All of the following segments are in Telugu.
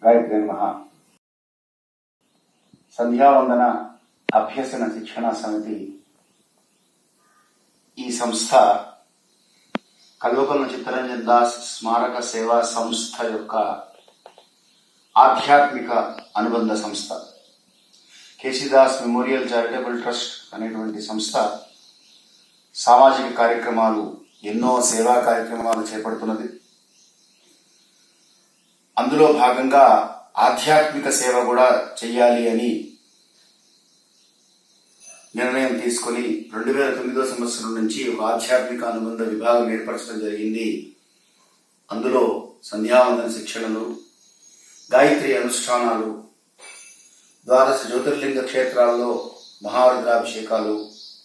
గాయత్రి నమ సంధ్యావందన అభ్యసన శిక్షణ సమితి ఈ సంస్థ కల్వకొల్ల చిత్తరంజన్ దాస్ స్మారక సేవా సంస్థ యొక్క ఆధ్యాత్మిక అనుబంధ సంస్థ కేసీదాస్ మెమోరియల్ చారిటబుల్ ట్రస్ట్ అనేటువంటి సంస్థ సామాజిక కార్యక్రమాలు ఎన్నో సేవా కార్యక్రమాలు చేపడుతున్నది అందులో భాగంగా ఆధ్యాత్మిక సేవ కూడా చెయ్యాలి అని నిర్ణయం తీసుకుని రెండు వేల తొమ్మిదో సంవత్సరం నుంచి ఒక ఆధ్యాత్మిక అనుబంధ విభాగం ఏర్పరచడం జరిగింది అందులో సంధ్యావందన శిక్షణలు గాయత్రి అనుష్ఠానాలు ద్వాదశ జ్యోతిర్లింగ క్షేత్రాల్లో మహారుద్రాభిషేకాలు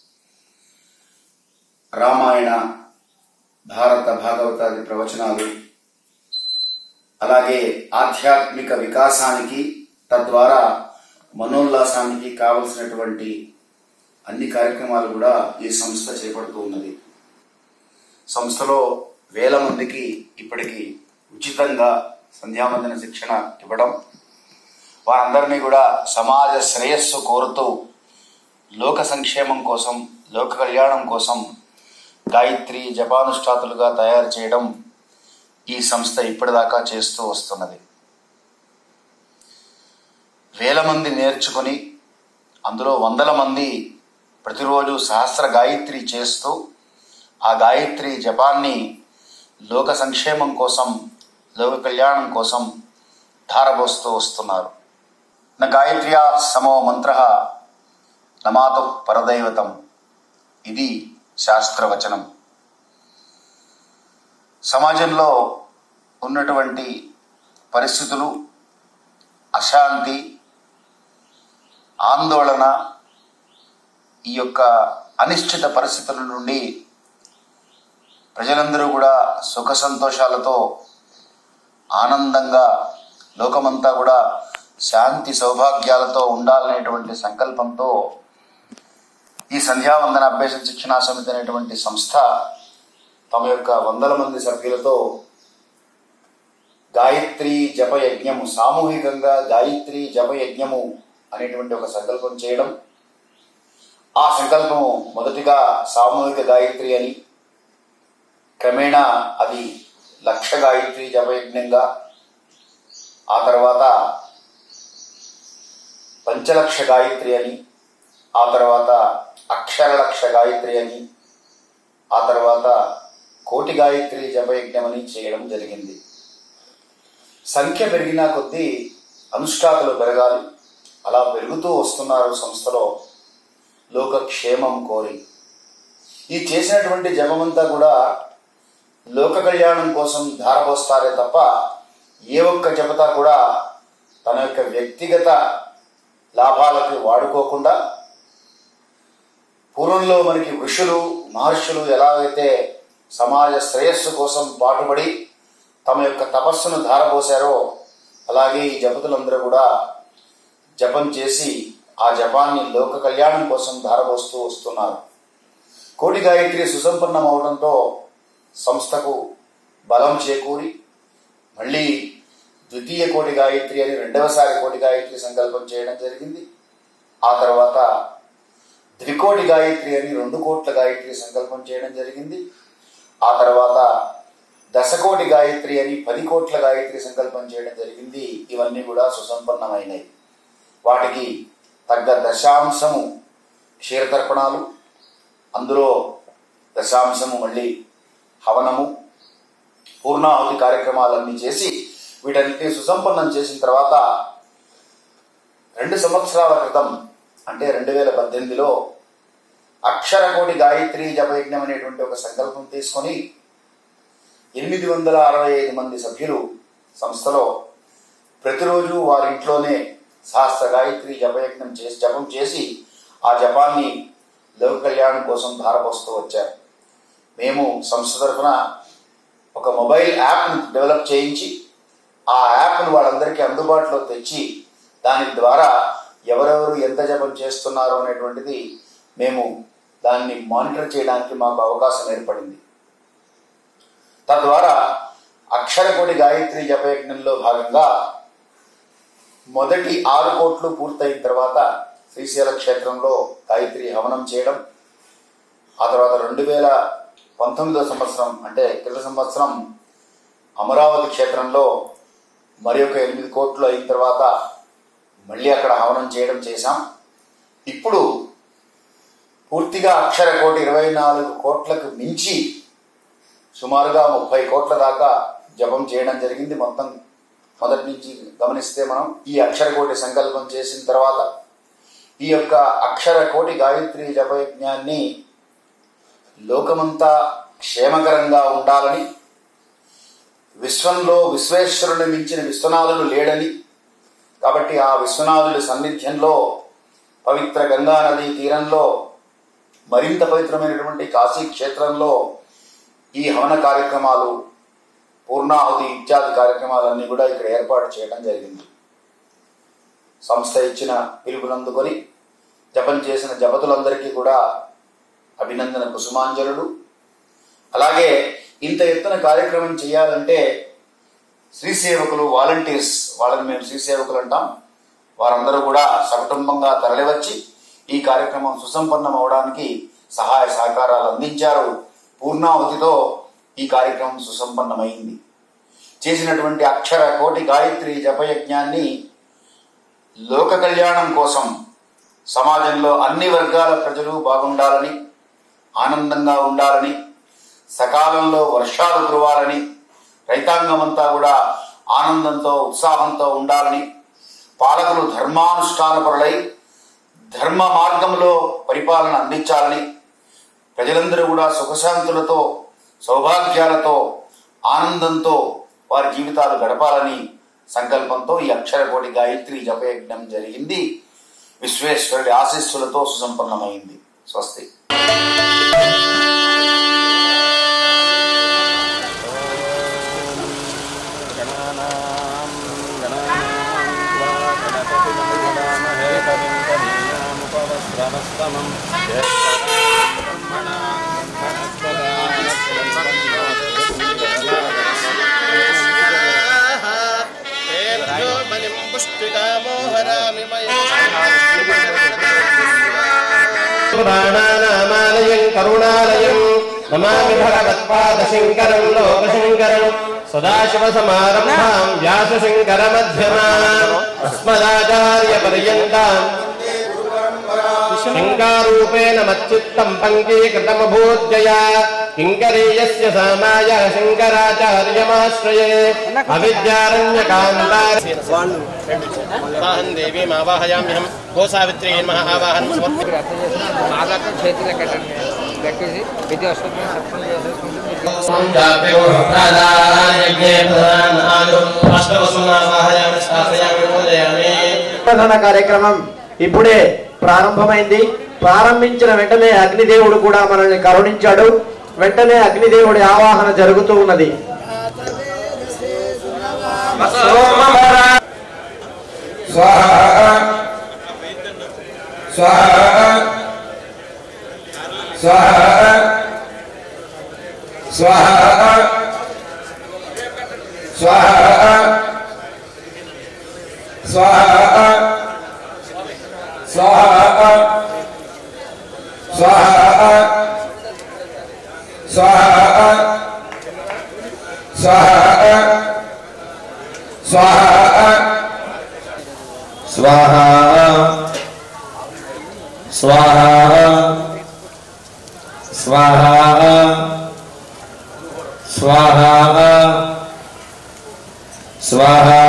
రామాయణ భారత భాగవతాది ప్రవచనాలు అలాగే ఆధ్యాత్మిక వికాసానికి తద్వారా మనోల్లాసానికి కావలసినటువంటి అన్ని కార్యక్రమాలు కూడా ఈ సంస్థ చేపడుతూ ఉన్నది సంస్థలో వేల మందికి ఇప్పటికి ఉచితంగా సంధ్యావందన శిక్షణ ఇవ్వడం వారందరినీ కూడా సమాజ శ్రేయస్సు కోరుతూ లోక సంక్షేమం కోసం లోక కళ్యాణం కోసం గాయత్రి జపానుష్ఠాతులుగా తయారు చేయడం ఈ సంస్థ ఇప్పటిదాకా చేస్తూ వస్తున్నది వేల మంది నేర్చుకుని అందులో వందల మంది ప్రతిరోజు సహస్ర గాయత్రి చేస్తూ ఆ గాయత్రి జపాన్ని లోక సంక్షేమం కోసం లోక కళ్యాణం కోసం ధారపోస్తూ వస్తున్నారు న గాయత్ర్యా సమో మంత్ర నమాతు పరదైవతం ఇది శాస్త్రవచనం సమాజంలో ఉన్నటువంటి పరిస్థితులు అశాంతి ఆందోళన ఈ యొక్క అనిశ్చిత పరిస్థితుల నుండి ప్రజలందరూ కూడా సుఖ సంతోషాలతో ఆనందంగా లోకమంతా కూడా శాంతి సౌభాగ్యాలతో ఉండాలనేటువంటి సంకల్పంతో ఈ సంధ్యావందన అభ్యాస శిక్షణా సమితి అనేటువంటి సంస్థ తమ యొక్క వందల మంది సభ్యులతో గాయత్రి జప యజ్ఞము సామూహికంగా గాయత్రి జప యజ్ఞము అనేటువంటి ఒక సంకల్పం చేయడం ఆ సంకల్పము మొదటిగా సామూహిక గాయత్రి అని క్రమేణా అది లక్ష గాయత్రి జపయజ్ఞంగా ఆ తర్వాత పంచలక్ష గాయత్రి అని ఆ తర్వాత అక్షర లక్ష గాయత్రి అని ఆ తర్వాత కోటి గాయత్రి జపయజ్ఞం అని చేయడం జరిగింది సంఖ్య పెరిగినా కొద్దీ అనుష్ఠాతలు పెరగాలి అలా పెరుగుతూ వస్తున్నారు సంస్థలో లోకక్షేమం కోరి ఈ చేసినటువంటి జపమంతా కూడా లోక కళ్యాణం కోసం ధారపోస్తారే తప్ప ఏ ఒక్క జపత కూడా తన యొక్క వ్యక్తిగత లాభాలకు వాడుకోకుండా పూర్వంలో మనకి ఋషులు మహర్షులు ఎలాగైతే సమాజ శ్రేయస్సు కోసం పాటుపడి తమ యొక్క తపస్సును ధారపోశారో అలాగే ఈ జపతులందరూ కూడా జపం చేసి ఆ జపాన్ని లోక కళ్యాణం కోసం ధారపోస్తూ వస్తున్నారు కోటి గాయత్రి సుసంపన్నం అవడంతో సంస్థకు బలం చేకూరి మళ్ళీ ద్వితీయ కోటి గాయత్రి అని రెండవసారి కోటి గాయత్రి సంకల్పం చేయడం జరిగింది ఆ తర్వాత త్రికోటి గాయత్రి అని రెండు కోట్ల గాయత్రి సంకల్పం చేయడం జరిగింది ఆ తర్వాత దశకోటి గాయత్రి అని పది కోట్ల గాయత్రి సంకల్పం చేయడం జరిగింది ఇవన్నీ కూడా సుసంపన్నమైనవి వాటికి తగ్గ దశాంశము క్షీరతర్పణాలు అందులో దశాంశము మళ్ళీ హవనము పూర్ణాహుతి కార్యక్రమాలన్నీ చేసి వీటన్నిటిని సుసంపన్నం చేసిన తర్వాత రెండు సంవత్సరాల క్రితం అంటే రెండు వేల పద్దెనిమిదిలో అక్షర కోటి గాయత్రి జపయజ్ఞం అనేటువంటి ఒక సంకల్పం తీసుకొని ఎనిమిది వందల అరవై ఐదు మంది సభ్యులు సంస్థలో ప్రతిరోజు వారి ఇంట్లోనే సహస్ర గాయత్రి జపయజ్ఞం చేసి జపం చేసి ఆ జపాన్ని లోక కళ్యాణం కోసం ధారపోస్తూ వచ్చారు మేము సంస్థ తరఫున ఒక మొబైల్ యాప్ను డెవలప్ చేయించి ఆ యాప్ను వాళ్ళందరికీ అందుబాటులో తెచ్చి దాని ద్వారా ఎవరెవరు ఎంత జపం చేస్తున్నారు అనేటువంటిది మేము దాన్ని మానిటర్ చేయడానికి మాకు అవకాశం ఏర్పడింది తద్వారా అక్షరకోటి గాయత్రి జపయజ్ఞంలో భాగంగా మొదటి ఆరు కోట్లు పూర్తయిన తర్వాత శ్రీశైల క్షేత్రంలో గాయత్రి హవనం చేయడం ఆ తర్వాత రెండు వేల పంతొమ్మిదో సంవత్సరం అంటే క్రిత సంవత్సరం అమరావతి క్షేత్రంలో మరి ఒక ఎనిమిది కోట్లు అయిన తర్వాత మళ్ళీ అక్కడ హవనం చేయడం చేశాం ఇప్పుడు పూర్తిగా అక్షర కోటి ఇరవై నాలుగు కోట్లకు మించి సుమారుగా ముప్పై కోట్ల దాకా జపం చేయడం జరిగింది మొత్తం మొదటి నుంచి గమనిస్తే మనం ఈ అక్షర కోటి సంకల్పం చేసిన తర్వాత ఈ యొక్క అక్షర కోటి గాయత్రి జపయజ్ఞాన్ని లోకమంతా క్షేమకరంగా ఉండాలని విశ్వంలో విశ్వేశ్వరుని మించిన విశ్వనాథుడు లేడని కాబట్టి ఆ విశ్వనాథుడి సన్నిధ్యంలో పవిత్ర గంగా నది తీరంలో మరింత పవిత్రమైనటువంటి కాశీ క్షేత్రంలో ఈ హవన కార్యక్రమాలు పూర్ణాహుతి ఇత్యాది కార్యక్రమాలన్నీ కూడా ఇక్కడ ఏర్పాటు చేయడం జరిగింది సంస్థ ఇచ్చిన పిలుపునందుకొని జపం చేసిన జపతులందరికీ కూడా అభినందన కుసుమాంజలుడు అలాగే ఇంత ఎత్తున కార్యక్రమం చేయాలంటే శ్రీ సేవకులు వాలంటీర్స్ వాళ్ళని మేము శ్రీ సేవకులు అంటాం వారందరూ కూడా సకుటుంబంగా తరలివచ్చి ఈ కార్యక్రమం సుసంపన్నం అవడానికి సహాయ సహకారాలు అందించారు పూర్ణాహుతితో ఈ కార్యక్రమం సుసంపన్నమైంది చేసినటువంటి అక్షర కోటి గాయత్రి జపయజ్ఞాన్ని లోక కళ్యాణం కోసం సమాజంలో అన్ని వర్గాల ప్రజలు బాగుండాలని ఆనందంగా ఉండాలని సకాలంలో వర్షాలు కురవాలని రైతాంగమంతా కూడా ఆనందంతో ఉత్సాహంతో ఉండాలని పాలకులు ధర్మానుష్ఠానపరులై ధర్మ మార్గంలో పరిపాలన అందించాలని ప్రజలందరూ కూడా సుఖశాంతులతో సౌభాగ్యాలతో ఆనందంతో వారి జీవితాలు గడపాలని సంకల్పంతో ఈ అక్షరకోటి గాయత్రి జపయజ్ఞం జరిగింది విశ్వేశ్వరుడి ఆశీస్సులతో సుసంపన్నమైంది స్వస్తి గణానాం గణానాం త్వా గణపతిం గణామహే కవిం కవీనాముపవస్రవస్తమం పురాణానామాలయం కరుణాలయం నమామి భగవత్పాదశంకరం లోకశంకరం సదాశివసమారంభాం వ్యాసశంకరమధ్యమాం అస్మదాచార్య పర్యంతాం శంకారూపేణ మచ్చిత్తం పంకీకృతమభూత్యయా కింకరీయస్య సామాయ శంకరాచార్యమాశ్రయే అవిద్యారణ్యకాంతార వాహన్ దేవీం ఆవాహయామ్యహం గోసావిత్రి నమః ఆవాహనం సమర్ప మాట్లాడటం చేతిలో కట్టండి కట్టేసి ప్రతి వస్తుంది సత్సం చేసేసుకుంటే ప్రధాన కార్యక్రమం ఇప్పుడే ప్రారంభమైంది ప్రారంభించిన వెంటనే అగ్నిదేవుడు కూడా మనల్ని కరుణించాడు వెంటనే అగ్నిదేవుడి ఆవాహన జరుగుతూ ఉన్నది స్వాహా స్వాహా స్వాహా స్వాహా స్వాహా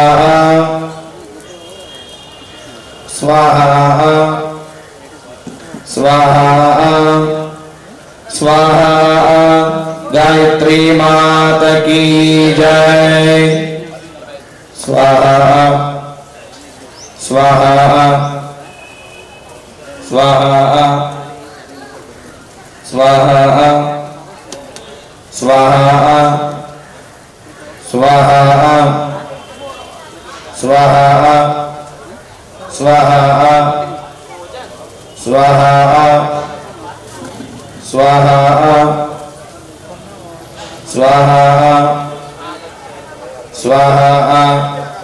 స్వాహా స్వాహా స్వాహా గాయత్రీ మాత కీ జై స్వాహా స్వాహా స్వాహా స్వాహా స్వాహా స్వాహా స్వాహా స్వాహా స్వాహా స్వాహా స్వాహా స్వాహా